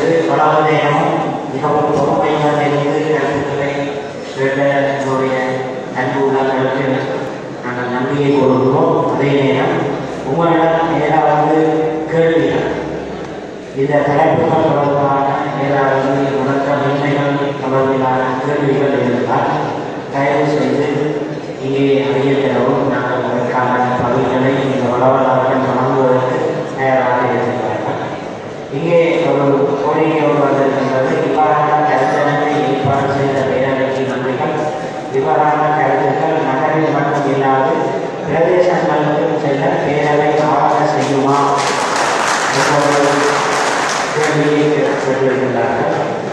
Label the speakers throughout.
Speaker 1: வந்து பல நேரமும் மிகவும் பொறுமையாக இருந்து கருத்துக்களை கேட்ட எங்களுடைய அன்பு உள்ளங்களுக்கு நாங்கள் நன்றியை கொடுக்கிறோம் அதே நேரம் உங்களிடம் ஏதாவது கேள்விகள் இந்த தலைப்புகள் தொடர்பான ஏதாவது உணர்த்த நன்மைகள் தொடர்பிலான கேள்விகள் இருந்தால் தயவு செய்து இங்கே அறிய பெறவும் நாங்கள் அதற்கான பதில்களை இந்த வளவலாளர்கள் வழங்குவதற்கு தயாராக இருக்கிறார்கள் இங்கே ஒரு கோரிக்கை ஒன்று வந்திருக்கின்றது இவ்வாறான கருத்தரங்கை ஏற்பாடு செய்த பேரவைக்கு நன்றிகள் இவ்வாறான கருத்துக்கள் நகரில் மட்டும் இல்லாது பிரதேசங்களுக்கும் செல்ல பேரவை ஆவண செய்யுமா என்ற கேள்வியை கேட்டிருக்கின்றார்கள்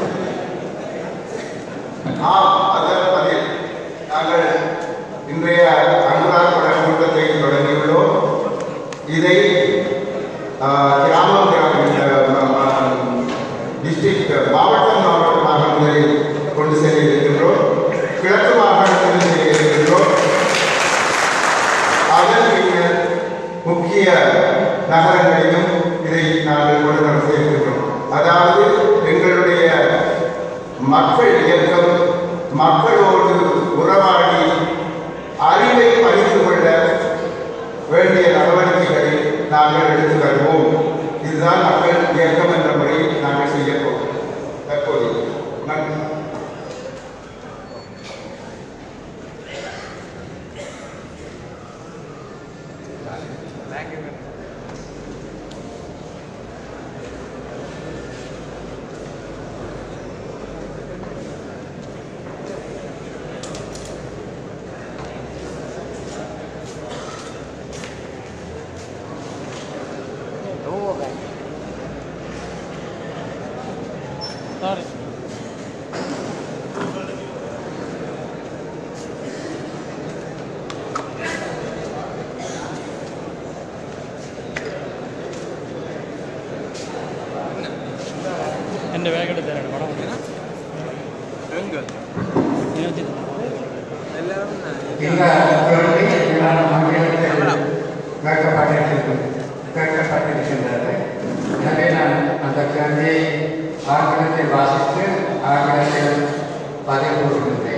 Speaker 2: ஆம் அதற்கு பதில் நாங்கள் இன்றைய அனுராக் பட கூட்டத்தை தொடங்கியுள்ளோம் இதை ஆ, கிராமம் டிஸ்ட்ரிக்ட் மாவட்டம் மாவட்டமாக முதலில் கொண்டு செல்ல இருக்கின்றோம் கிழக்கு மாகாணத்தில் செய்ய இருக்கின்றோம் அதன் பின்னர் முக்கிய நகரங்களிலும் இதை நாங்கள் கொண்டு வர செய்கின்றோம் அதாவது எங்களுடைய மக்கள் இயக்கம் மக்களோடு உறவாடி அறிவை பகிர்ந்து கொள்ள வேண்டிய நடவடிக்கைகளை நாங்கள் எடுத்து வருவோம் இதுதான் மக்கள் இயக்கம் என்ற முறையில் நாங்கள் செய்ய போகிறோம் தற்போது நன்றி
Speaker 3: എൻ്റെ ബാഗ് എടുത്ത് തരാം പടം
Speaker 4: இந்த கேள்வி எல்லா மக்களுக்கு கேட்கப்பட்டிருக்கிறது கேட்கப்பட்டிருக்கின்றது எனவே நான் அந்த கேள்வியை ஆங்கிலத்தில் வாசித்து ஆங்கிலத்தில் பதில் கூறுகின்றேன்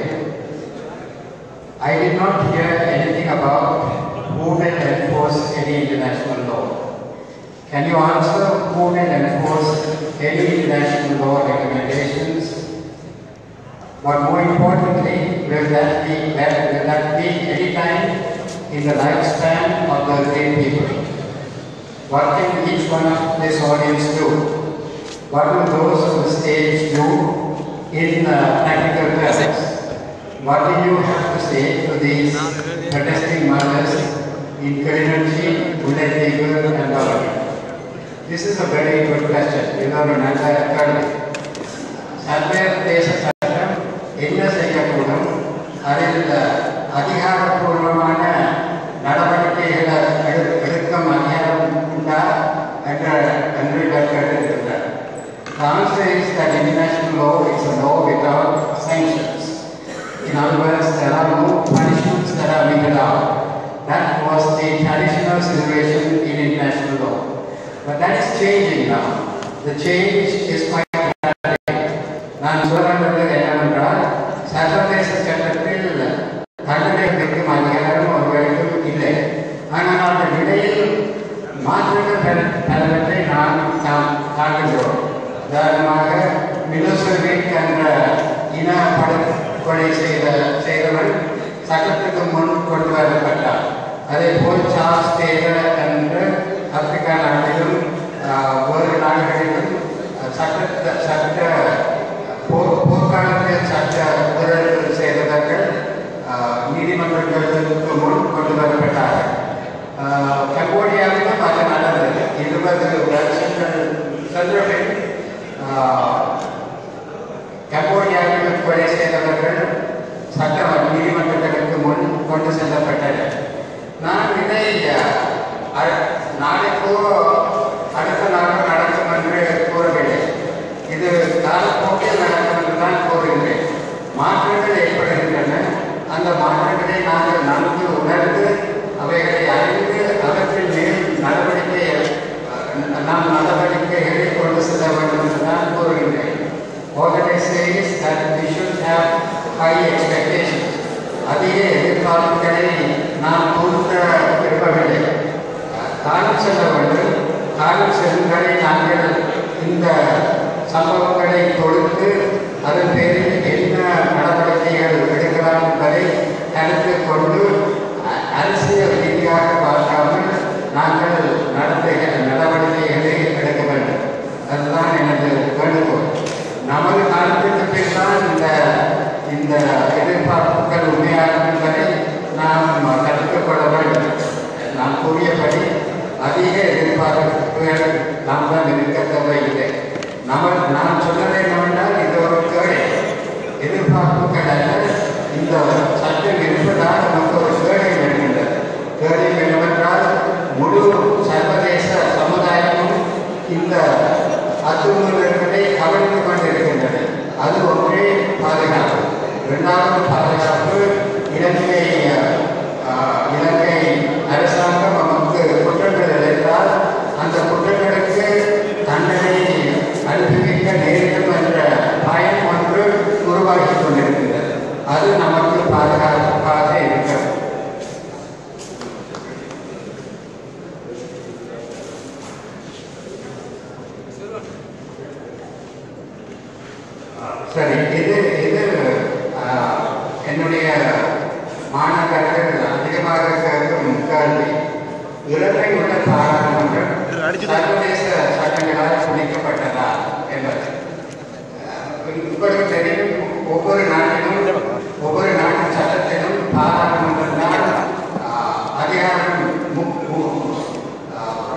Speaker 4: I did not hear anything about who will enforce any international law. Can you answer who will enforce any international law recommendations But more importantly, will that be that will that be any time in the lifespan of the great people? What can each one of this audience do? What will those on the stage do in uh, practical terms? What do you have to say to these protesting mothers in Kirinanchi, Uletigu and Bhavani? This is a very good question. You know, Nanda சர்வதேச சட்டம் என்ன செய்யக்கூடும் அதில் அதிகாரப்பூர்வமான நடவடிக்கைகளை எடு- எடுக்கும் அதிகாரம் உண்டா என்ற என்று இவர் கேட்டிருக்கிறார் The answer is that international law is a law without sanctions. In other words, there are no punishments that are meted out. That was the traditional situation in international law. But that is changing now. The change is quite நான் சொல்ல வந்தது என்னவென்றால் சர்வதேச சட்டத்தில் தண்டனை விதிக்கும் அதிகாரம் ஒருவருக்கும் இல்லை ஆனால் அந்த நிலையில் மாற்றங்கள் பல- பலவற்றை நாம் நாம் காண்கின்றோம் உதாரணமாக மிலோசெவிக் என்ற இன படுகொலை செய்த செய்தவன் சட்டத்துக்கு முன் கொண்டு வரப்பட்டார் அதே போல் சார்ஸ் டேலர் என்ற ஆப்பிரிக்கா நாட்டிலும் ஆஹ், வேறு நாடுகளிலும் சட்ட சட்ட போர் போர்க்காலத்தில் சட்ட ஊழல்கள் செய்தவர்கள் ஆஹ், நீதிமன்றங்களுக்கு முன் கொண்டு வரப்பட்டார்கள் ஆஹ், கம்போடியாவிலும் அது நடந்தது இருபது வருஷங்கள் சென்ற பின் ஆஹ், கம்போடியாவில் கொலை செய்தவர்கள் சட்ட நீதிமன்றங்களுக்கு முன் கொண்டு செல்லப்பட்டனர் நான் இதை அஹ், நாளைக்கோ அடுத்த நாளோ நடக்கும் என்று கூறவில்லை இது காலப்போக்கில் நடக்கும் என்று தான் கூறுகின்றேன் மாற்றங்கள் ஏற்படுகின்றன அந்த மாற்றங்களை நாங்கள் நன்கு உணர்ந்து அவைகளை அறிந்து அவற்றின் மேல் நடவடிக்கை அஹ், நாம் நடவடிக்கைகளை கொண்டு செல்ல வேண்டும் என்று நான் கூறுகின்றேன் Organize that we should have high expectations. அதிக எதிர்பார்ப்புகளை நாம் பூர்த்த விரும்பவில்லை காலம் செல்ல வேண்டும் காலம் செல்லும் வரை நாங்கள் இந்த சம்பவங்களை தொடுத்து அதன் பேரில் என்ன நடவடிக்கைகள் எடுக்கலாம் என்பதை கருத்தில் கொண்டு அ- அரசியல் ரீதியாக பார்க்காமல் நாங்கள் நடத்துகிற நடவடிக்கைகளை எடுக்க வேண்டும் அதுதான் எனது வேண்டுகோள் நமது காலத்திற்கு பின்தான் இந்த இந்த எதிர்பார்ப்புகள் உண்மையாகும் என்பதை நாம் கற்றுக்கொள்ள வேண்டும் நான் கூறியபடி அதிக எதிர்பார்ப்புகள் நாம் தான் இருக்க தேவையில்லை நம்ம நான் சொன்னது என்னவென்றால் இது ஒரு கேடை எதிர்பார்ப்புகள் அல்ல இந்த சட்டம் இருப்பதால் நமக்கு ஒரு கேடை வருகின்றது கேடை என்னவென்றால் முழு சர்வதேச சமுதாயமும் இந்த அத்துமுறை கவனித்து கொண்டிருக்கின்றது அது ஒன்றே பாதுகாப்பு இரண்டாவது பாதுகாப்பு இலங்கை ஆஹ், இலங்கை அரசாங்கம் நமக்கு குற்றங்கள் இழைத்தால் அந்த குற்றங்களுக்கு தண்டனை அனுபவிக்க நேரிடும் என்ற பயம் ஒன்று உருவாகி கொண்டிருக்கிறது அது நமக்கு பாதுகாப்பாக இருக்கிறது சரி இது இது ஆஹ், என்னுடைய மாணவர்கள் அதிகமாக கேட்கும் கேள்வி இலங்கை உள்ள பாராளுமன்றம் சர்வதேச சட்டங்களால் துணிக்கப்பட்டதா என்பது ஆஹ், உங்களுக்கு தெரியும் ஒவ்வொரு நாட்டிலும் ஒவ்வொரு நாட்டு சட்டத்திலும் பாராளுமன்றம் தான் ஆஹ், அதிகாரம் மு- மு- ஆஹ்,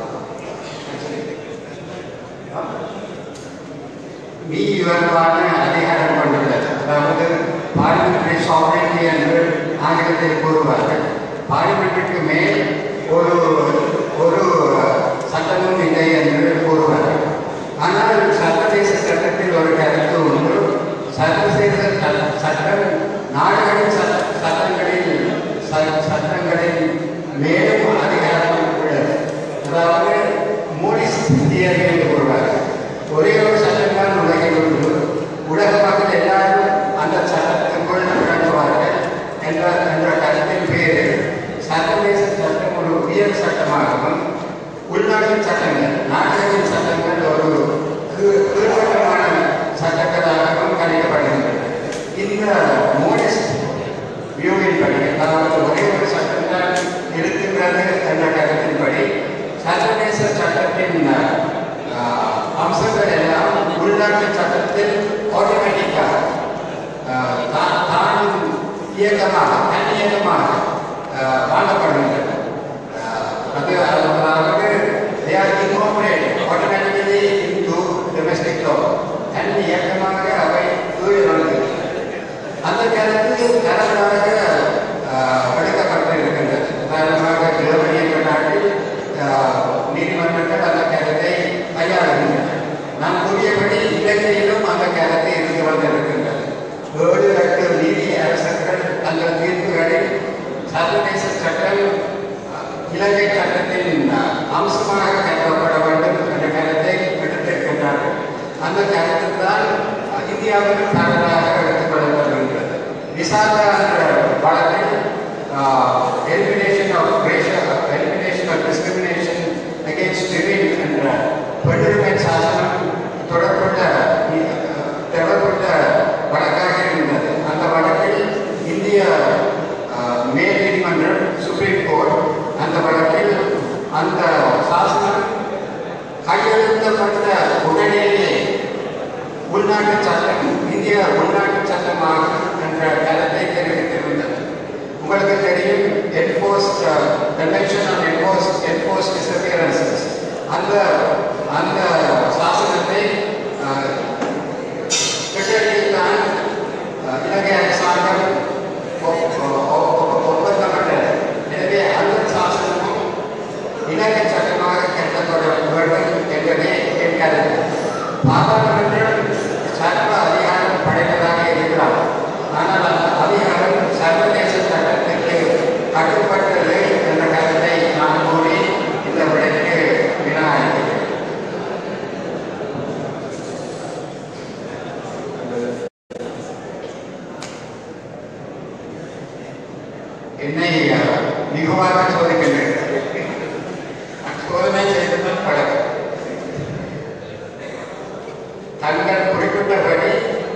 Speaker 4: மீயுயர்வான அதிகாரம் கொண்டுள்ளது அதாவது பார்லிமெண்டரி சாவரனிட்டி என்று ஆங்கிலத்தில் கூறுவார்கள் பார்லிமெண்ட்டுக்கு மேல் ஒரு ஒரு சட்டமும் இல்லை என்று கூறுவார்கள் ஆனால் சர்வதேச சட்டத்தில் ஒரு கருத்து உண்டு சர்வதேச சட்ட- சட்டம் நாடுகளின் சட்ட- சட்டங்களில் ச- சட்டங்களில் மேலும் அதிகாரம் உள்ளது அதாவது மூடிஸ் தியரி என்று கூறுவார்கள் ஒரே ஒரு சட்டம் தான் உலகில் உண்டு உலக மக்கள் எல்லாரும் அந்த சட்டத்திற்குள் விளங்குவார்கள் என்ற என்ற கருத்தின் பேரில் சர்வதேச சட்டம் ஒரு உயர் சட்டமாகவும் உள்நாட்டு சட்டங்கள் நாடுகளின் சட்டங்கள் ஒரு கீழ்- கீழ்மட்டமான சட்டங்களாகவும் கணிக்கப்படுகின்றன இந்த மோடிஸ்ட் வியூவின் படி அதாவது ஒரே ஒரு சட்டம் தான் இருக்கின்றது என்ற கருத்தின்படி சர்வதேச சட்டத்தின் ஆஹ், அம்சங்கள் எல்லாம் உள்நாட்டு சட்டத்தில் ஆட்டோமேட்டிக்காக தான் இயக்கமாக தன்னியக்கமாக ஆஹ், வாங்கப்படுகின்றன ஆஹ், அது அதாவது they are incorporated automatically into domestic law தன் இயக்கமாக அவை கீழ் வருகின்றன அந்த கருத்து பரவலாக ஆஹ், எடுக்கப்பட்டு இருக்கின்றது உதாரணமாக ஜெர்மனி என்ற நாட்டில் ஆஹ், நீதிமன்றங்கள் அந்த கருத்தை கையாளுகின்றன நான் கூறியபடி இலங்கையிலும் அந்த கருத்து இருந்து வந்திருக்கின்றது ஏழு எட்டு நீதி அரசர்கள் தங்கள் தீர்ப்புகளில் சர்வதேச சட்டம் ஆஹ், இலங்கை சட்டத்தின் ஆஹ், அம்சமாக கருதப்பட வேண்டும் என்ற கருத்தை எடுத்திருக்கின்றார்கள் அந்த கருத்து தான் இந்தியாவில் பரவலாக எடுத்துக்கொள்ளப்படுகின்றது விசாகா என்ற வழக்கில் elimination of racial elimination of discrimination against women என்ற பெண்ணுரிமை சாசனம் தொடர்புள்ள அஹ், தொடர்புள்ள வழக்காக இருந்தது அந்த வழக்கில் இந்திய அஹ், மேல் நீதிமன்றம் சுப்ரீம் கோர்ட் அந்த வழக்கில் அந்த சாசனம் கையெழுத்தப்பட்ட உடனேயே உள்நாட்டு சட்டம் இந்திய உள்நாட்டு சட்டமாகும் என்ற கருத்தை தெரிவித்திருந்தது உங்களுக்கு தெரியும் என்போஸ்ட் கன்வென்ஷன் ஆன் என்போஸ்ட் என்போஸ்ட் டிசப்பியரன்சஸ் அந்த அந்த சாசனத்தை கிட்டடியில் தான் அஹ், இலங்கை அரசாங்கம் ஒப்- ஒ- ஒ- ஒப்பந்தப்பட்டது எனவே அந்த சாசனமும் இலங்கை சட்டமாக கருதப்பட வேண்டும் என்பதே என் கருத்து பாராளுமன்றம் சர்வ அதிகாரம் படைத்ததாக இருக்கலாம் ஆனால் அந்த அதிகாரம் சர்வதேச சட்டத்திற்கு கட்டுப்பட்டது என்ற கருத்தை நான் கூறி இந்த விடைக்கு வினா அளிக்கிறேன் என்னை அஹ், மிகுவாக சோதிக்கின்றனர் சோதனை செய்ததும் பழக்கம் தங்கள் குறிப்பிட்டபடி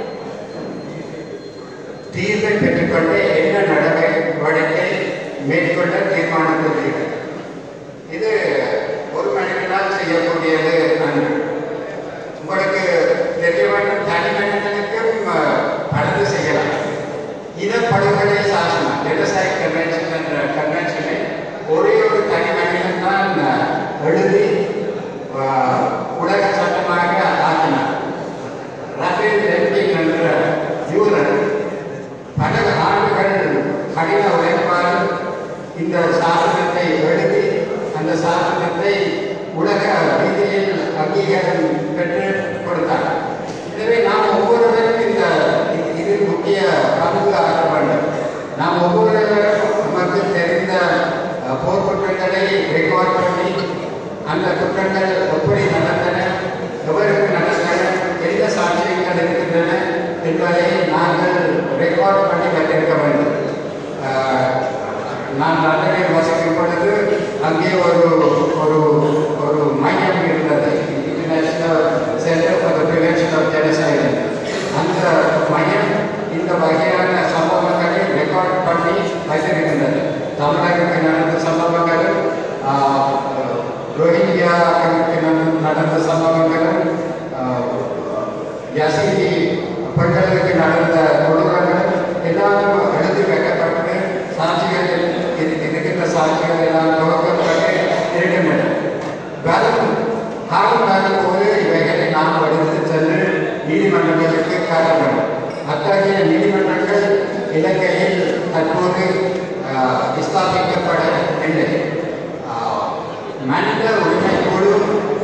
Speaker 4: தீர்வை பெற்றுக்கொண்டு என்ன நடவடிக்கை மேற்கொள்ள தீர்மானித்துள்ளீர்கள் இது ஒரு மனிதனால் செய்யக்கூடியது அன்று உங்களுக்கு தெரிய வேண்டும் தனி மனிதனுக்கும் அஹ், பலது செய்யலாம் இனப்படுகொலை சாசனம் ஜெனசைட் கன்வென்ஷன் என்ற கன்வென்ஷனை ஒரே ஒரு தனி மனிதன் தான் அஹ், எழுதி அஹ், உலக சட்டமாக ஆக்கினார் ரஃபேல் ரெண்டிங் என்ற யூரன் பல ஆண்டுகள் கடின உழைப்பால் இந்த சாசனத்தை எழுதி அந்த சாசனத்தை உலக ரீதியில் அங்கீகாரம் பெற்று கொடுத்தார் எனவே நாம் ஒவ்வொருவரும் இந்த இது- இதில் முக்கிய பங்கு ஆற்ற வேண்டும் நாம் ஒவ்வொருவரும் நமக்கு தெரிந்த அஹ், போர் குற்றங்களை ரெக்கார்ட் பண்ணி அந்த குற்றங்கள் எப்படி நடந்தன எவருக்கு நடந்தன எந்த சாட்சியங்கள் இருக்கின்றன என்பதை நாங்கள் ரெக்கார்ட் பண்ணி வைத்திருக்க வேண்டும் ஆஹ், நான் லண்டனில் வசிக்கும் பொழுது அங்கே ஒரு ஒரு ஒரு மையம் இருந்தது international centre for the prevention of genocide அந்த மையம் இந்த வகையான சம்பவங்களை ரெக்கார்ட் பண்ணி வைத்திருக்கின்றது தமிழகத்தில் நடந்த சம்பவங்களும் ஆஹ், ரோஹிங்கியாவுக்கு நடந்த சம்பவங்களும் ஆஹ், யசீதி பெண்களுக்கு நடந்த கொடூரங்கள் எல்லாரும் எழுதி வைக்கப்பட்டு சாட்சிகள் இரு- இருக்கின்ற சாட்சிகள் எல்லாம் துவக்கப்பட்டு இருக்கின்றன வரும் காலம் வரும் போது இவைகளை நாம் எடுத்து சென்று நீதிமன்றங்களுக்கு காட்ட வேண்டும் அத்தகைய நீதிமன்றங்கள் இலங்கையில் தற்போது ஆஹ், ஸ்தாபிக்கப்படவில்லை ஆஹ், மனித உரிமை குழு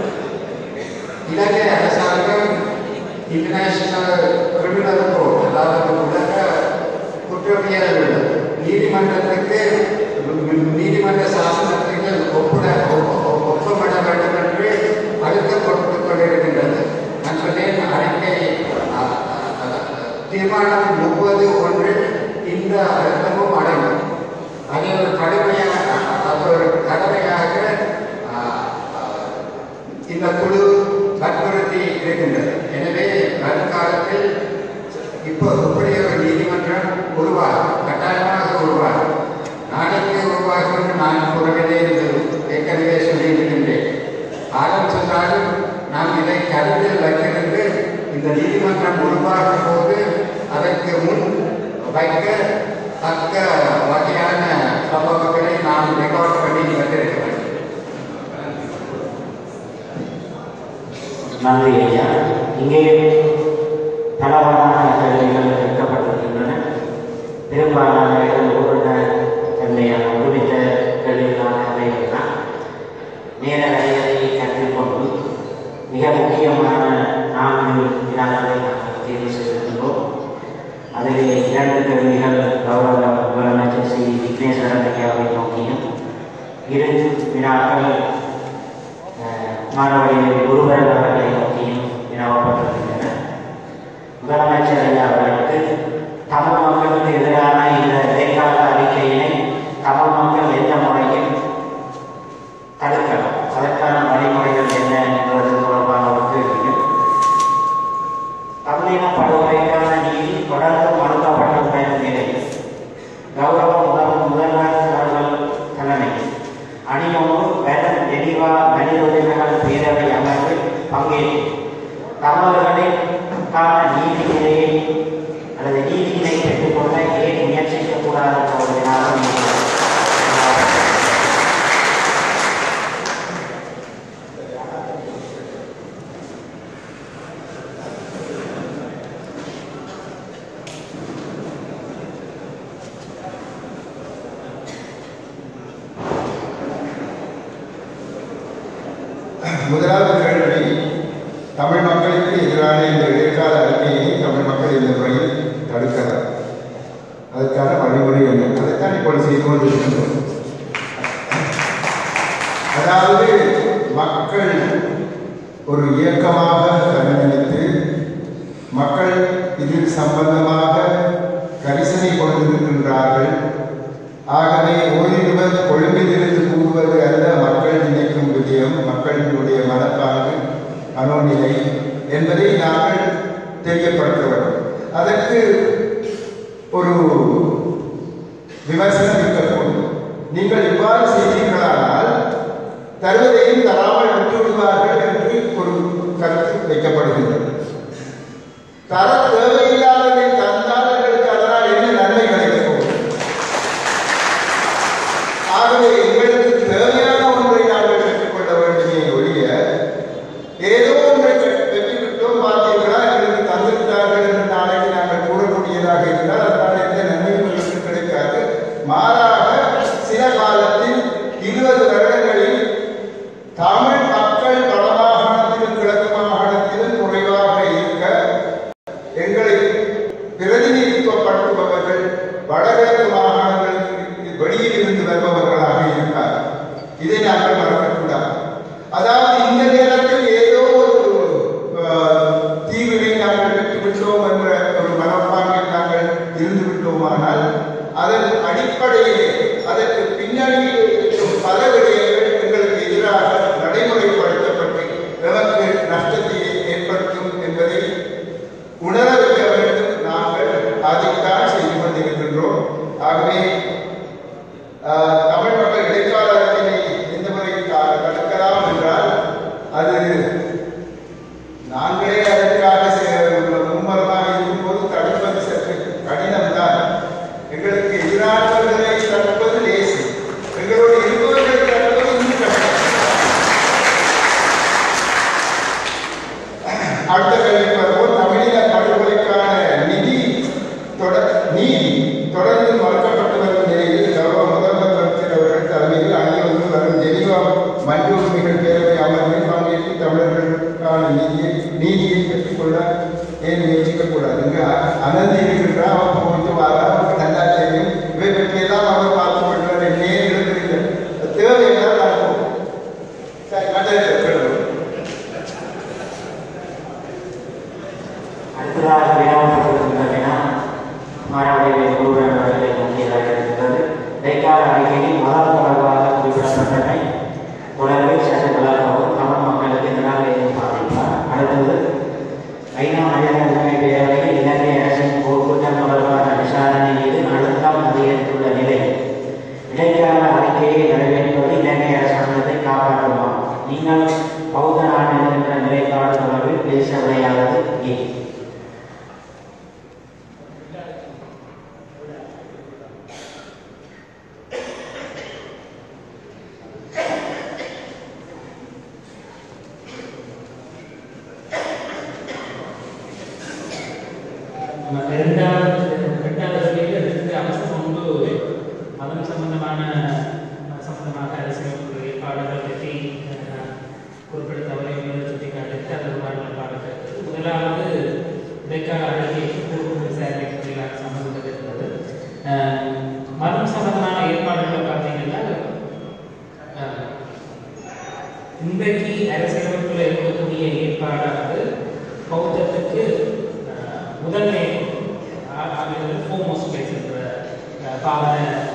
Speaker 4: இலங்கை அரசாங்கம் இன்டர்நேஷனல் கிரிமினல் கோர்ட் அதாவது உலக குற்றவியல் நீதிமன்றத்துக்கு நீதிமன்ற சாசனத்துக்கு ஒப்புட ஒப்ப- ஒப்பமிட வேண்டும் என்று அழுத்தம் கொடுத்துக் கொண்டிருக்கின்றது நான் சொன்னேன் அறிக்கை அ, அ, அ, தீர்மானம் முப்பது ஒன்றில் இந்த அழுத்தமும் அடங்கும் அதை ஒரு கடுமையாக அது ஒரு கடமையாக அ, அ, இந்த குழு வற்புறுத்தி இருக்கின்றது எனவே வருங்காலத்தில் இப்போ இப்படி ஒரு நீதிமன்றம் உருவாகும் கட்டாயமாக உருவாகும் நாளைக்கு உருவாகும் என்று நான் கூறவில்லை என்று ஏற்கனவே சொல்லியிருக்கின்றேன் காலம் சென்றாலும் நாம் இதை கருத்தில் வைத்திருந்து இந்த நீதிமன்றம் உருவாகும் போது அதற்கு முன் வைக்க தக்க வகையான சம்பவங்களை நாம் ரெக்கார்ட் பண்ணி வைத்திருக்க வேண்டும்
Speaker 1: நன்றி ஐயா இங்கே பலவகையான கேள்விகள் கேட்கப்பட்டிருக்கின்றன பெரும்பாலான உள்ள தன்மையான குறித்த கேள்விகளான அவைகள் தான் நேர அறிவதை கற்றுக் கொண்டு மிக முக்கியமான நான்கு வினாக்களை நாங்கள் தேர்வு செய்திருக்கின்றோம் அதிலே இரண்டு கேள்விகள் கௌரவ முதலமைச்சர் ஸ்ரீ விக்னேஸ்வரன் ஐயாவை நோக்கியும் இரு வினாக்கள் மாணவர்களின் குருவரன் அவர்களை நோக்கியும் வினவப்பட்டிருக்கின்றன முதலமைச்சர் ஐயா அவர்களுக்கு தமிழ் மக்களுக்கு எதிரான இந்த இடைக்கால அறிக்கையினை தமிழ் மக்கள் எந்த முறையில் தடுக்கலாம் அதற்கான வழிமுறைகள் என்ன என்பது தொடர்பான ஒரு கேள்வியும் தமிழின படுகொலைக்கான நீதி தொடர்ந்து மறுக்கப்பட்டு வரும் நிலையில் கௌரவ முதல் முதல்வர் அவர்கள் தலைமையில் அணியொன்று வெள்ளம் தெளிவா மனித உரிமைகள் பேரவை அமர்வில் பங்கேற்று தமிழர்களுக்கான நீதி நிலையை அல்லது நீதியினை பெற்றுக்கொள்ள ஏன் முயற்சிக்கக்கூடாது என்ற ஒரு வினாவும் இங்கே, அஹ்,
Speaker 2: முதலாவது கேள்வி தமிழ் மக்களுக்கு எதிரான இந்த இடைக்கால அறிக்கையை தமிழ் மக்கள் இந்த முறையில் தடுக்கலாம் அதற்கான வழிமுறை என்ன அதைத்தான் இப்பொழுது செய்து கொண்டிருக்கின்றோம் அதாவது மக்கள் ஒரு இயக்கமாக கண்ணித்து மக்கள் இதில் சம்பந்தமாக கரிசனை கொண்டிருக்கின்றார்கள் ஆக மனோநிலை என்பதை நாங்கள் தெரியப்படுத்த வேண்டும் அதற்கு ஒரு விமர்சனம் இருக்கக்கூடும் நீங்கள் இவ்வாறு செய்தீர்களானால் தருவதையும் தராமல் விட்டு விடுவார்கள் என்று ஒரு கருத்து வைக்கப்படுகின்றது தர தேவையில்லாததை தந்தால் எங்களுக்கு அதனால் என்ன நன்மை கிடைக்கும் ஆகவே எங்களுக்கு தேவையான ஒன்றை நாங்கள் பெற்றுக்கொள்ள வேண்டுமே ஒழிய ஏதோ ஒன்றை பெற்று- பெற்றுவிட்டோம் பார்த்தீர்களா எங்களுக்கு தந்துவிட்டார்கள் என்று நாளைக்கு நாங்கள் கூறக்கூடியதாக இருந்தால் அதனால் எந்த நன்மையும் எங்களுக்கு கிடைக்காது மாறாக சில காலத்தில் இருபது வருடங்களில் தமிழ் மக்கள் வடமாகாணத்திலும் கிழக்கு மாகாணத்திலும் குறைவாக இருக்க எங்களை பிரதிநிதித்துவப்படுத்துபவர்கள் வடகிழக்கு மாகாணங்களுக்கு வெளியில் இருந்து வருபவர்களாக இருப்பார் இதை நாங்கள் மறக்கக்கூடாது அதாவது இந்த நேரத்தில் ஏதோ ஒரு அஹ், தீவினை நாங்கள் பெற்றுவிட்டோம் என்ற ஒரு மனப்பாங்கில் நாங்கள் இருந்து விட்டோமானால் அதன் அடிப்படையிலே அதற்கு பின்னணியில் இருக்கும் பல விடயங்கள் எங்களுக்கு எதிராக நடைமுறைப்படுத்தப்பட்டு எமக்கு நஷ்டத்தை ஏற்படுத்தும் என்பதை உணர வைக்க வேண்டும் நாங்கள் அதைத்தான் செய்து கொண்டிருக்கின்றோம் ஆகவே ஆஹ், தமிழ் மக்கள் இடைக்கால அரசினை எந்த முறை தா- தடுக்கலாம் என்றால் அது நாங்களே அதற்காக செ- மும்மரமாக இருக்கும்போது தடுப்பது சற்று கடினம்தான் எங்களுக்கு எதிரானவர்களை தடுப்பது லேசு எங்களோடு இருப்பவர்களை தடுப்பது இன்னும் கஷ்டம் அடுத்த கேள்வி வருவோம் தமிழின படுகொலைக்கான நிதி தொடர் நீதி தொடர்ந்து மறுக்கப்பட்டு வரும் நிலையில் கௌரவ முதல்வர் அமைச்சர் அவர்கள் தலைமையில் அணிவகுப்பு வரும் ஜெனீவா மனித உரிமைகள் பேரவை அமர்வில் பங்கேற்று தமிழர்களுக்கான நீதியை நீதியை பெற்றுக்கொள்ள ஏன் முயற்சிக்கக்கூடாது இங்கு அ- அனந்தி இருக்கின்றார் அவர் போயிட்டு வர அவருக்கு நல்லா தெரியும் இவை பற்றியெல்லாம் அவர் பார்த்து கொள்வார் என்னே எழுதுறீங்க தேவையெல்லாம் நடக்கும் சரி மற்ற கேள்வி
Speaker 1: அடுத்ததாக வினாவப்பட்டிருக்கின்ற வினா மாணவர்களை குழுவினர் அவர்களை முக்கியதாக இருக்கின்றது இடைக்கால அறிக்கையில் மதம் தொடர்பாக குறிப்பிடப்பட்டமை தொடர்பில் சற்று விளக்கவும் தமிழ் மக்களுக்கு எதிராக எதுவும் பாதிப்பார் அடுத்தது ஐநா மனித உரிமை பேரவையில் இலங்கை அரசின் போர் குற்றம் தொடர்பான விசாரணை மீது அழுத்தம் அதிகரித்துள்ள நிலையில் இடைக்கால அறிக்கையை நிறைவேற்றுவது இலங்கை அரசாங்கத்தை காப்பாற்றுமா நீங்கள் பௌத்த நாடு என்கின்ற நிலைப்பாடு தொடர்பில் பேச விளையாதது ஏன்
Speaker 3: நம்ம இரண்டாவது இரண்டாவது வகையில் ரெண்டு அம்சம் ஒன்று மதம் சம்பந்தமான அஹ், சம்பந்தமாக அரசியல் ஏற்பாடுகள் பற்றி அஹ், குறிப்பிட தவறை சுட்டி காட்டிட்டு அது ஒரு நிலப்பாடு முதலாவது இடைக்கால அறிக்கை குழு விசாரணைக்கு சம்பந்தப்பட்டு இருக்கிறது அஹ், மதம் சம்பந்தமான ஏற்பாடுகளை பார்த்தீங்கன்னா அஹ், இன்றைக்கு அரசியலமைப்பில் இருக்கக்கூடிய ஏற்பாடானது பௌத்தத்துக்கு அஹ், முதன்மை ஃபோமோஸ்ட் பிளேஸ் என்ற அஹ், பாவன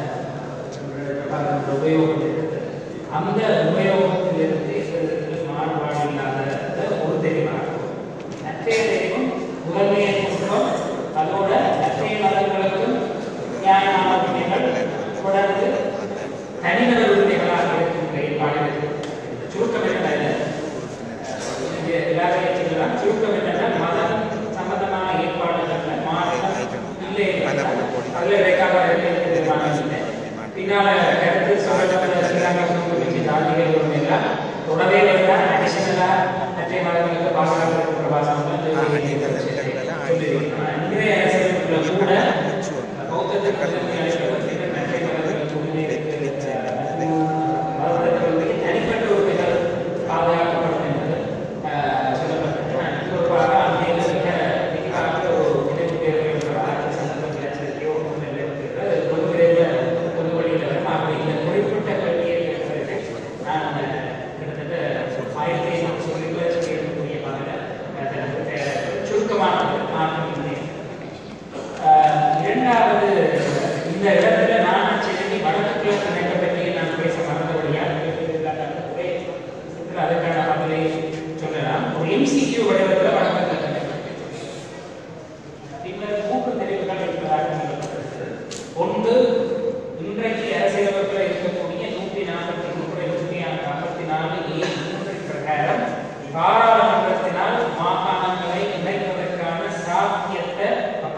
Speaker 3: பாவன உபயோகம் இருக்குது அந்த உபயோகத்திலிருந்து இதற்கு மாறுபாடு இல்லாத ஒரு தெளிவாகும் நற்றைய தெய்வம் முதன்மையை குற்றம் அதோட நற்றைய மதங்களுக்கும் நியாயமான உரிமைகள் தொடர்ந்து தனிநபர் உரிமைகளாக இருக்கின்ற ஏற்பாடுகள் சுருக்கம் என்ன இங்கே எல்லாரையும் சொல்லலாம் சுருக்கம் என்னன்னா மதம் சம்பந்தமான ஏற்பாடுகள்ல மாநிலம் இல்லை அதுல இடைக்கால இல்லை பின்னால கருத்து சொல்லப்பட்ட ஸ்ரீலங்கா சமூகத்திற்கு ஜாதிகள் உரிமை எல்லாம் தொடவே வேண்டாம் அடிஷனலா மற்ற மதங்களுக்கு பாதுகாப்பு பிரபாசம் இன்றைய அரசியலுக்குள்ள கூட பௌத்தத்துக்கு உரிமை அளிக்கப்பட்ட மற்ற மதங்களுக்கு உரிமை இருக்கிறது மதத்திற்கு தனிப்பட்ட உரிமைகள் பாதுகாக்கப்படும் என்பது ஆஹ், சொல்லப்பட்டது நான் பொதுவாக அந்த மிக விரிவாக ஒரு நினைவு பேர்கள் ஆட்சி சந்தர்ப்பத்தில் எச்சரிக்கையோ ஒன்றும் இல்லை இருக்கிறது. பொது விரைவில் பொது வழியில் வரும் ஆகவே இந்த குறிப்பிட்ட கல்வியை கேட்பதற்கு நான் கிட்டத்தட்ட ஆயிரத்தி ஐநூறு சொல்லிகள் சொல்லியிருக்கக்கூடிய மாதிரி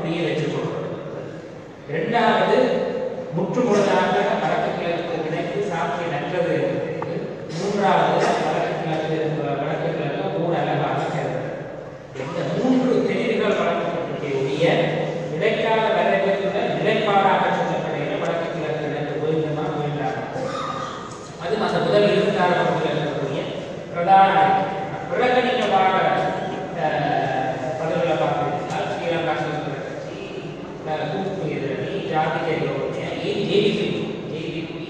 Speaker 3: அப்படியே வச்சுக்கொள்வது இரண்டாவது முற்றுமுழுதாக வடக்கு கிழக்கு கிடைத்து சாட்சி நன்றது என்பது மூன்றாவது வடக்கு கிழக்கு வடக்கு கிழக்கு மூணு அழகாக கருது இந்த மூன்று தெரிவுகள் வழங்கப்பட்டிருக்கக்கூடிய இடைக்கால வரைவுள்ள நிலைப்பாடாக சொல்லப்படுகிற வடக்கு கிழக்கு எனக்கு வேண்டுமா வேண்டாமா அது அந்த முதல் இருபத்தாறு பகுதியில் இருக்கக்கூடிய பிரதான பிறகு நீங்க பாட பதில்களை பார்த்தீங்கன்னா ஸ்ரீலங்கா சுதந்திர கட்சி அஹ், கூட்டு எதிரணி ஜாதிக யோஜனை ஜேடிபி ஜேடிபி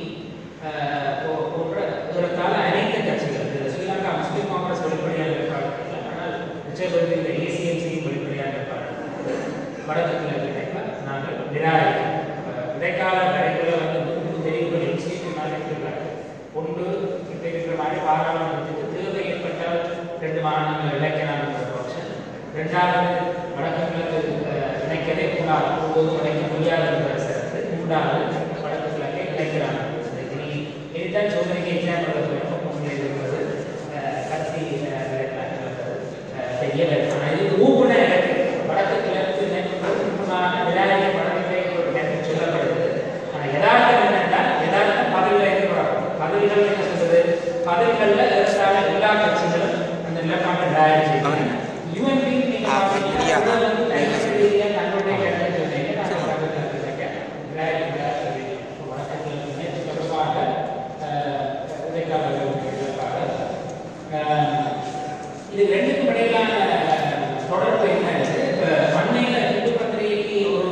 Speaker 3: போன்ற ஏறத்தாழ அனைத்து கட்சிகள் இதுல ஸ்ரீலங்கா முஸ்லிம் காங்கிரஸ் வெளிப்படையாக இருப்பார்கள் ஆனால் நிச்சயப்படுத்தி இந்த ஏசிஎம்சியும் வெளிப்படையாக இருப்பார்கள் வடக்கு கிழக்கு இணைப்பை நாங்கள் நிராகரிக்கிறோம் அஹ், இடைக்கால வரைவில் வந்து மூன்று தெரிவுகள் எக்ஸிக்யூட்டிவ் இருக்கிறார்கள் ஒன்று இப்போ இருக்கிற மாதிரி பாராளுமன்றத்துக்கு தேவை ஏற்பட்டால் ரெண்டு மாநிலங்கள் இழைக்கலாம் என்ற ஆப்ஷன் ரெண்டாவது வடக்கு கிழக்கு அஹ், இணைக்கவே கூடாது ஒருபோதும் இணைக்க முடியாது என்ற சரத்து மூன்றாவது வடக்கு கிழக்கை இணைக்கிறாங்க இனி இதுதான் சோதனைக்கு எக்ஸாம்பிள் முன்னே இருக்கிறது அஹ், கட்சி அஹ், நடக்கிறது. அஹ், தெரியல ஆனால் இது ஊக்குன எனக்கு வடக்கு கிழக்கு இணைப்புகள் முழுமையாக நிராகரிக்கப்படவில்லை என்று சொல்லப்படுகிறது ஆனால் யதார்த்தம் என்னென்னா யதார்த்தம் பதவியில் இருக்கிறாங்க பதவிகள் என்ன சொல்றது பதவிகளில் ஏறத்தாழ எல்லா கட்சிகளும் அந்த நிலப்பாட்டை தயார் செய்வாங்க யூஎன்பி நீங்க பார்த்தீங்கன்னா அதுல வந்து தனிப்பட்ட ரீதியா தங்களுடைய கருத்தை சொன்னீங்க நான் பக்கத்துல இருக்கேன் நிராகரிக்கிறார் சொல்லி வடக்கில் இணைப்பு தொடர்பாக அஹ், இடைக்கால நிலப்பாடு அஹ், இது ரெண்டுக்கும் இடையிலான தொடர்பு என்ன இப்ப அண்மையில இந்து பத்திரிகைக்கு ஒரு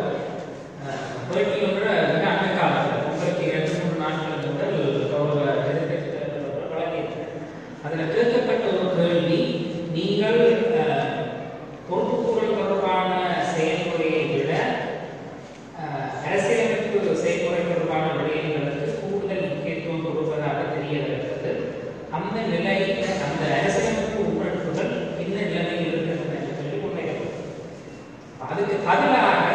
Speaker 3: அஹ், பேட்டி ஒன்று மிக அண்மை காலத்தில் உங்களுக்கு இரண்டு மூணு நாட்கள் முதல் கௌரவ எதிர்க்கட்சி தலைவர் வழங்கியிருக்கிறார் அதில் கேட்கப்பட்ட ஒரு கேள்வி நீங்கள் அஹ், பொறுப்புக்கூறல் தொடர்பான செயல்முறையை விட அஹ், அரசியலமைப்பு செயல்முறை தொடர்பான விடயங்களுக்கு கூடுதல் முக்கியத்துவம் கொடுப்பதாக தெரிய வருகிறது அந்த நிலை அந்த அரசியலமைப்பு உட்படுத்துதல் இந்த நிலைமையில் இருக்கிறது என்று சொல்லி முன்வைக்கப்படும் அதுக்கு பதிலாக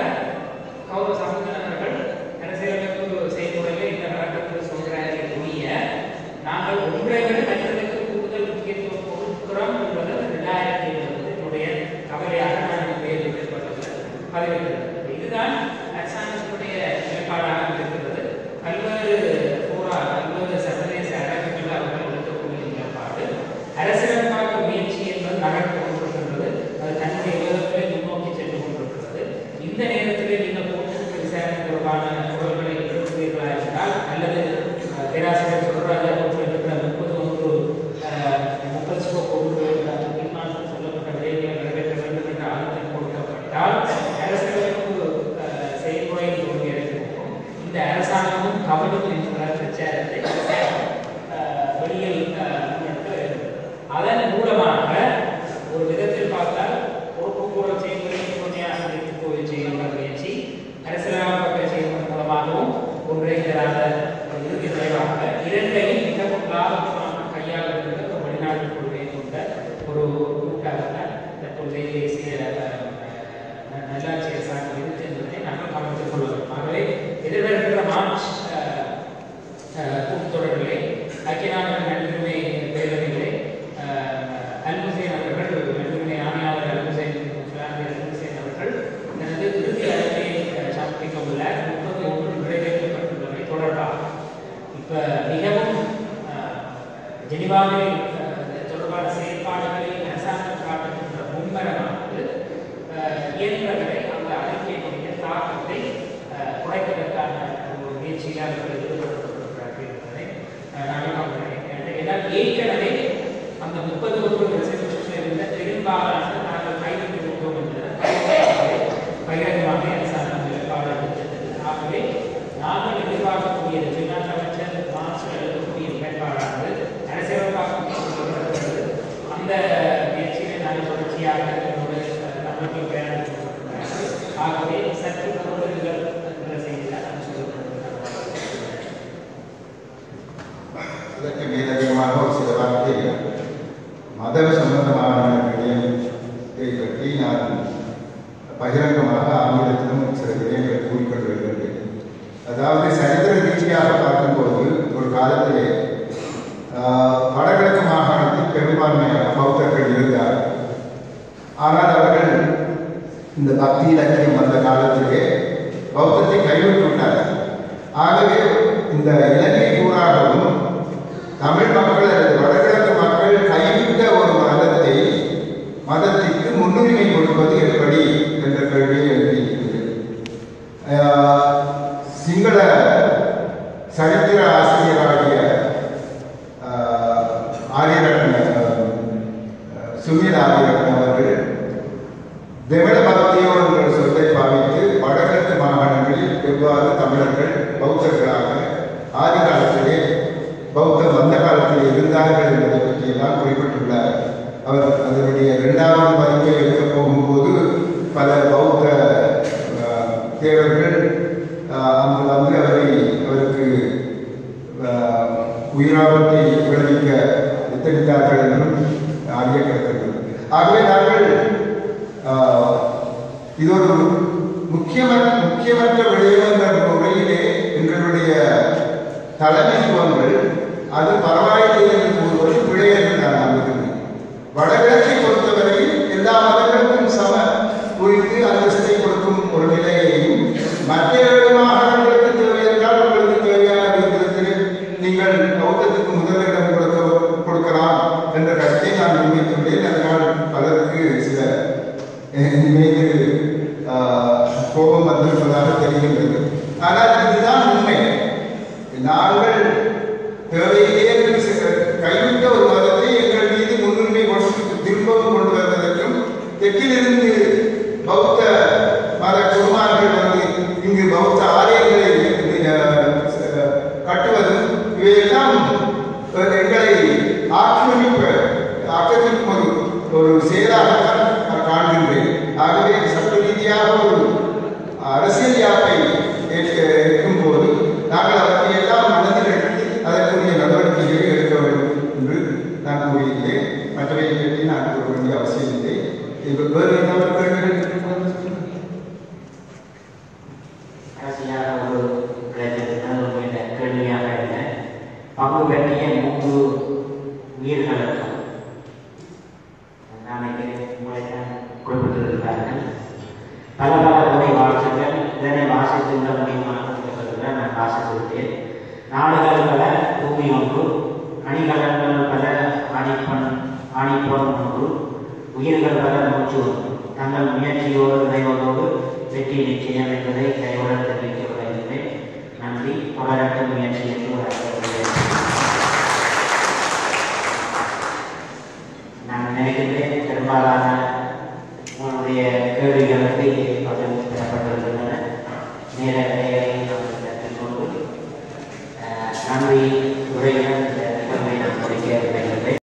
Speaker 3: கௌரவ சமுத்திரன் அவர்கள் அரசியலமைப்பு செயல்முறையில் இந்த வழக்கத்தில் சொல்கிறாரே ஒழிய நாங்கள் ஒன்றை விட மற்றதற்கு கூடுதல் முக்கியத்துவம் கொடுக்கிறோம் என்பது ரெண்டாயிரத்தி இருபது என்னுடைய கவலையாக நான் இந்த பேரில் ஏற்பட்டுள்ள பதிவிட்டிருக்கிறேன் இதுதான் அரசாங்கத்தினுடைய நிலைப்பாடாக இருக்கிறது பல்வேறு போரா பல்வேறு சர்வதேச அரங்குகள் அவர்கள் எடுக்கக்கூடிய நிலைப்பாடு அரசியலமைப்பாக்க முயற்சி என்பது நகர்ந்து கொண்டிருக்கின்றது அது தன்னுடைய விதத்திலே முன்னோக்கி சென்று கொண்டிருக்கிறது இந்த நேரத்திலே நீங்கள் போட்டு விசாரணை தொடர்பான குரல்களை எழுப்புவீர்களா என்றால் அல்லது அஹ், பேராசிரியர் சொல்றாங்க இருக்கிற முப்பது ஒன்று அஹ், முப்பது ஸ்கோப் ஒன்று தீர்மானத்தில் சொல்லப்பட்ட விடயங்களை நிறைவேற்ற வேண்டும் என்ற அழுத்தம் கொடுக்கப்பட்டால் அரசியலமைப்பு அஹ், செயல்முறையில் தோல்வியடைந்திருக்கும் இந்த அரசாங்கமும் கவலும் என்கிற பிரச்சாரத்தை அரசாங்கம், அஹ், வெளியில் அஹ், முன்னெடுத்து வருகிறது. அதன் மூலமாக ஒரு விதத்தில் பார்த்தால் பொறுப்புக்கூறல் செயல்முறை துணையாக வைத்துக் போய் செய்கின்ற முயற்சி அரசியலமைப்பு செயல்முறை மூலமாகவும் ஒன்றை தராத ஒரு இறுதி விளைவாக இரண்டையும் மிக லாபகமாக கையாளுகின்ற ஒரு வெளிநாட்டு கொள்கையை கொண்ட ஒரு கூட்டாகத்தான் தற்போதைய தேசிய அஹ், ந- நல்லாட்சி அரசாங்கம் இருக்கு என்பதை நாங்கள் கவனித்துக் கொள்வோம் ஆகவே எதிர்வருகின்ற மார்ச் அஹ், அஹ், கூட்டத்தொடரிலே ஐக்கிய நாடுகள் நன்றிமை பேரவையிலே அஹ், அல்முசேன் அவர்கள் நன்றிமை ஆணையாளர் அல்முசேன் சுலாந்தி அல்முசேன் அவர்கள் தனது இறுதி அறிக்கையை அஹ், சமர்ப்பிக்க உள்ளார் முப்பது ஒன்று நிறைவேற்றப்பட்டுள்ளவை தொடர்பாக இப்ப மிகவும் அஹ், ஜெனிவாவில் அஹ், இது தொடர்பான செயற்பாடுகளில் அரசாங்கம் காட்டுகின்ற முன்மரமானது அஹ், இயன்றவரை அந்த அறிக்கையினுடைய தாக்கத்தை அஹ், குறைப்பதற்கான ஒரு முயற்சியில் அவர்கள் ஈடுபடுத்தப்பட்டிருக்கிறார்கள் என்பதை அஹ், நாங்கள் பார்க்கிறேன் ஏன்னால் ஏற்கனவே அந்த முப்பது ஒன்று ரெசல்யூஷனில் இருந்த பெரும்பாலான நாங்கள் கைவிட்டு விட்டோம் என்பதை பகிரங்கமாக அரசாங்கம் நிலைப்பாடு எடுத்தது ஆகவே நாங்கள் எதிர்பார்க்கக்கூடியது வெளிநாட்டு அமைச்சர் மார்ச் எழுதக்கூடிய நிலைப்பாடானது அரசியலமைப்பாக அந்த முயற்சியை நாங்கள் தொடர்ச்சியாக எங்களுடைய தமிழர்கள் பிரயாணித்து கொண்டிருக்கிறார்கள் ஆகவே சற்று பொருளுங்கள் என்ற செய்தியை நான் சொல்லிக்கொண்டிருக்கிறேன்
Speaker 2: அதற்கு மேலதிகமாக ஒரு சில வார்த்தைகள் மத சம்பந்தமான விடயத்தை பற்றி நான் பகிரங்கமாக ஆங்கிலத்திலும் சில விடயங்களை கூறிக்கொண்டு வருகின்றேன் அதாவது சரித்திர ரீதியாக பார்க்கும்போது ஒரு காலத்திலே ஆஹ், வடகிழக்கு மாகாணத்தில் பெரும்பான்மையான பௌத்தர்கள் இருந்தார் ஆனால் அவர்கள் இந்த பக்தி இலக்கியம் வந்த காலத்திலே பௌத்தத்தை கைவிட்டு விட்டார்கள் ஆகவே இந்த இலங்கை பூராகவும் தமிழ் மக்கள் அல்லது வடகிழக்கு மக்கள் கைவிட்ட ஒரு மதத்தை மதத்திற்கு முன்னுரிமை கொடுப்பது எப்படி என்ற கேள்வியை எழுப்பியிருக்கிறது ஆஹ், சிங்கள சரித்திர ஆசிரியராகிய ஆஹ், ஆரியரட்ன ஆஹ், சுனில் ஆரியரட்ன அவர்கள் திமிழ பக்தியோ என்ற சொல்லை பாவித்து வடகிழக்கு மாகாணங்களில் எவ்வாறு தமிழர்கள் பௌத்தர்களாக ஆதி காலத்திலே பௌத்தம் வந்த காலத்தில் இருந்தார்கள் என்பதை பற்றியெல்லாம் குறிப்பிட்டுள்ளார் அவர் அதனுடைய இரண்டாவது பதிப்பை எடுக்கப் போகும்போது பல பௌத்த ஆஹ், தேவர்கள் ஆஹ், அங்கு வந்து அவரை அவருக்கு ஆஹ், உயிராபத்தை விளைவிக்க எத்தனித்தார்கள் என்றும் அறிய கிடக்கிறது ஆகவே நாங்கள் ஆஹ், இது ஒரு முக்கியமற்ற முக்கியமற்ற விடயம் என்ற முறையிலே எங்களுடைய தலைமைத்துவங்கள் அது பரவாயில்லை என்று கூறுவது பிழை என்று நான் நம்புகிறேன் வடகிழக்கை பொறுத்தவரையில் எல்லா மதங்களுக்கும் சம குறித்து அந்தஸ்தை கொடுக்கும் ஒரு நிலையையும் மற்ற ஏழு மாகாணங்களுக்கு தேவை என்றால் உங்களுக்கு தேவையான விகிதத்தில் நீங்கள் பௌத்தத்துக்கு முதலிடம் கொடுக்க கொடுக்கலாம் என்ற கருத்தை நான் முன்வைத்துள்ளேன் அதனால் பலருக்கு சில என் மீது ஆஹ், கோபம் வந்திருப்பதாக தெரிகின்றது ஆனால் இதுதான் உண்மை நாங்கள் தேவையில்லை என்று சில- கைவிட்ட ஒரு மதத்தை எங்கள் மீது முன்னுரிமை கொடுத்து திரும்பவும் கொண்டு வருவதற்கும் தெற்கிலிருந்து பௌத்த மத குருமார்கள் வந்து இங்கு பௌத்த ஆலயங்களை அஹ், அஹ், கட்டுவதும் இவையெல்லாம் எங்களை ஆக்கிரமிப்ப ஆக்கிரமிக்கும் ஒரு ஒரு செயலாகத்தான் நான் காண்கின்றேன் ஆகவே சட்ட ரீதியாக ஒரு அரசியல் யாப்பை ஏற்க இருக்கும் போது நாங்கள் அவற்றை எல்லாம் மனதில் எடுத்து அதற்குரிய நடவடிக்கைகளை எடுக்க வேண்டும் என்று நான் கூறியிருந்தேன் மற்றவை பற்றி நான் கூற வேண்டிய அவசியம் இல்லை இது வேறு ஏதாவது கேள்விகள் இருக்கிறதா?
Speaker 1: கடைசியாக ஒரு கேள்வி உங்களுடைய கேள்வியாக இல்லை பங்கு பெற்றிய மூன்று உயிர்களுக்கும் நாளைக்கு உங்களை தான் குறிப்பிட்டிருக்கிறார்கள் பல பல உரை வாழ்த்துக்கள் இதனை வாசித்து விட முடியுமான நான் வாசித்து விட்டேன் நாடுகள் பல பூமி ஒன்று அணிகலன்கள் பல ஆணிப்பன் ஆணிப்பொன் ஒன்று உயிர்கள் பல மூச்சு ஒன்று தங்கள் முயற்சியோடு இணைவதோடு வெற்றி நிச்சயம் என்பதை கையுடன் தெரிவிக்க விரும்புகிறேன் நன்றி தொடரட்டும் முயற்சி என்று வரவேற்கிறேன் நான் நினைக்கின்றேன் பெரும்பாலான உங்களுடைய கேள்விகளுக்கு பதில் பெறப்பட்டிருக்கின்றன நேர